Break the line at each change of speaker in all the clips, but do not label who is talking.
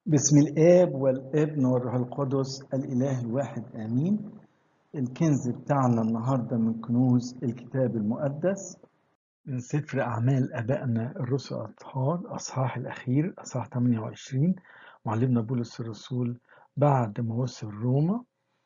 بسم الآب والابن والروح القدس الإله الواحد آمين الكنز بتاعنا النهاردة من كنوز الكتاب المقدس من سفر أعمال أبائنا الرسل الأطهار أصحاح الأخير أصحاح 28 معلمنا بولس الرسول بعد ما وصل روما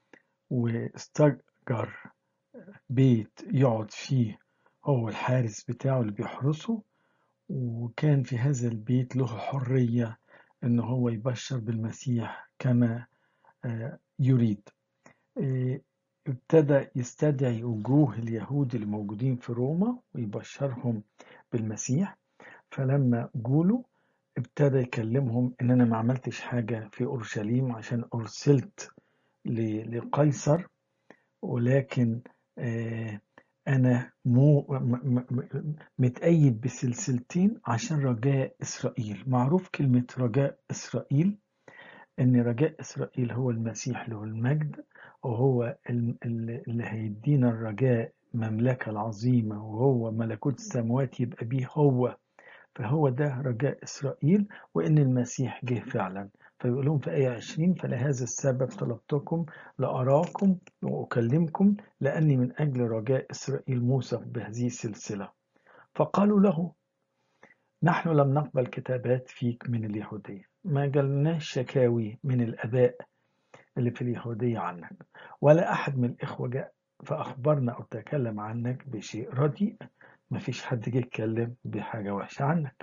واستأجر بيت يقعد فيه هو الحارس بتاعه اللي بيحرسه وكان في هذا البيت له حرية إن هو يبشر بالمسيح كما يريد ابتدى يستدعي وجوه اليهود اللي موجودين في روما ويبشرهم بالمسيح فلما جوله ابتدى يكلمهم ان انا ما عملتش حاجة في اورشليم عشان ارسلت لقيصر ولكن انا مو متأيد بسلسلتين عشان رجاء اسرائيل معروف كلمة رجاء اسرائيل ان رجاء اسرائيل هو المسيح له المجد وهو اللي هيدينا الرجاء المملكة العظيمة وهو ملكوت السماوات يبقى بيه هو فهو ده رجاء إسرائيل وإن المسيح جه فعلا فيقول لهم في آية 20 فلهذا السبب طلبتكم لأراكم وأكلمكم لأني من أجل رجاء إسرائيل موصف بهذه السلسلة فقالوا له نحن لم نقبل كتابات فيك من اليهودية ما جالناش شكاوي من الآباء اللي في اليهودية عنك ولا أحد من الإخوة جاء فأخبرنا أو تكلم عنك بشيء رديء ما فيش حد جه يتكلم بحاجة وحشة عنك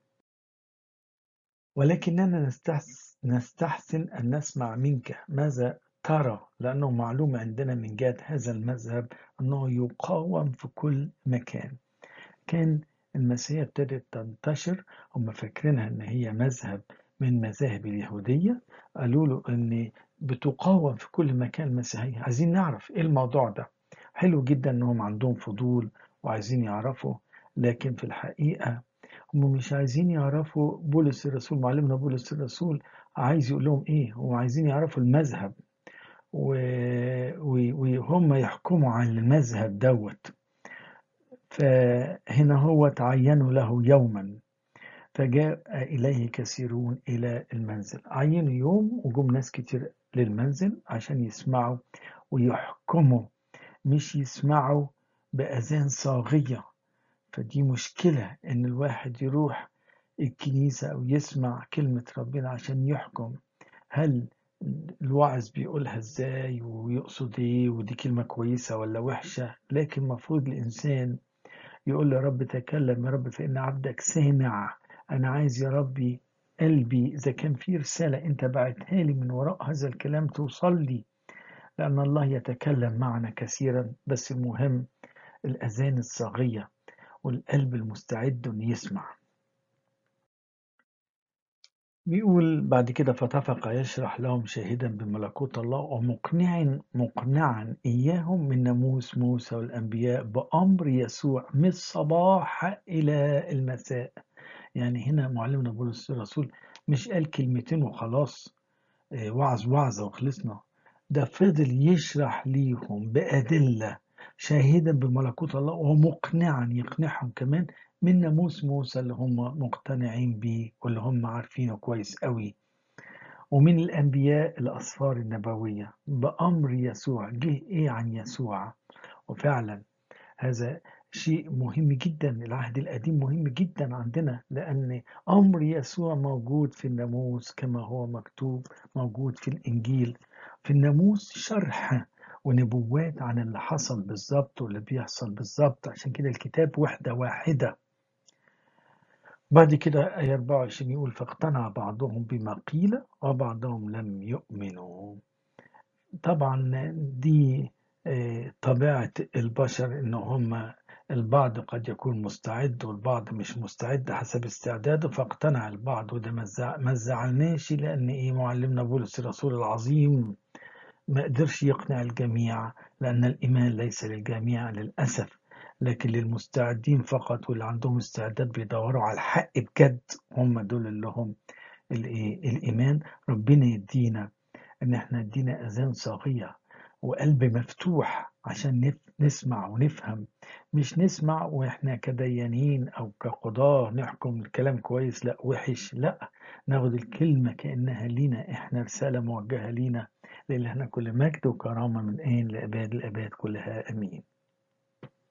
ولكننا نستحسن, نستحسن أن نسمع منك ماذا ترى لأنه معلوم عندنا من جهة هذا المذهب أنه يقاوم في كل مكان كان المسيحية ابتدت تنتشر هم فاكرينها أن هي مذهب من مذاهب اليهودية قالوا له أن بتقاوم في كل مكان المسيحية عايزين نعرف إيه الموضوع ده حلو جدا أنهم عندهم فضول وعايزين يعرفوا لكن في الحقيقة هم مش عايزين يعرفوا بولس الرسول معلمنا بولس الرسول عايز يقول لهم ايه هم عايزين يعرفوا المذهب وهم يحكموا عن المذهب دوت فهنا هو تعينوا له يوما فجاء إليه كثيرون إلى المنزل عينوا يوم وجم ناس كتير للمنزل عشان يسمعوا ويحكموا مش يسمعوا بأذان صاغية فدي مشكلة إن الواحد يروح الكنيسة أو يسمع كلمة ربنا عشان يحكم هل الواعظ بيقولها ازاي ويقصد ايه ودي كلمة كويسة ولا وحشة لكن المفروض الإنسان يقول يا رب تكلم يا رب فإن عبدك سامع أنا عايز يا ربي قلبي إذا كان في رسالة أنت بعتها لي من وراء هذا الكلام توصل لي لأن الله يتكلم معنا كثيرا بس المهم الأذان الصاغية والقلب المستعد أن يسمع بيقول بعد كده فتفق يشرح لهم شاهدا بملكوت الله ومقنعا مقنعا إياهم من ناموس موسى والأنبياء بأمر يسوع من الصباح إلى المساء يعني هنا معلمنا بولس الرسول مش قال كلمتين وخلاص وعظ وعظة وخلصنا ده فضل يشرح ليهم بأدلة شاهدا بملكوت الله ومقنعا يقنعهم كمان من ناموس موسى اللي هم مقتنعين بيه واللي هم عارفينه كويس قوي ومن الأنبياء الأسفار النبوية بأمر يسوع جه إيه عن يسوع وفعلا هذا شيء مهم جدا العهد القديم مهم جدا عندنا لأن أمر يسوع موجود في الناموس كما هو مكتوب موجود في الإنجيل في الناموس شرح ونبوات عن اللي حصل بالظبط واللي بيحصل بالظبط عشان كده الكتاب وحدة واحدة بعد كده آية 24 يقول فاقتنع بعضهم بما قيل وبعضهم لم يؤمنوا طبعا دي طبيعة البشر إن هم البعض قد يكون مستعد والبعض مش مستعد حسب استعداده فاقتنع البعض وده ما زعلناش لأن إيه معلمنا بولس الرسول العظيم ما قدرش يقنع الجميع لأن الإيمان ليس للجميع للأسف لكن للمستعدين فقط واللي عندهم استعداد بيدوروا على الحق بجد هم دول اللي هم الإيمان ربنا يدينا إن إحنا يدينا أذان صاغية وقلب مفتوح عشان نسمع ونفهم مش نسمع واحنا كديانين او كقضاة نحكم الكلام كويس لا وحش لا ناخد الكلمة كأنها لينا احنا رسالة موجهة لينا لله كل مجد وكرامة من اين لأباد الأباد كلها أمين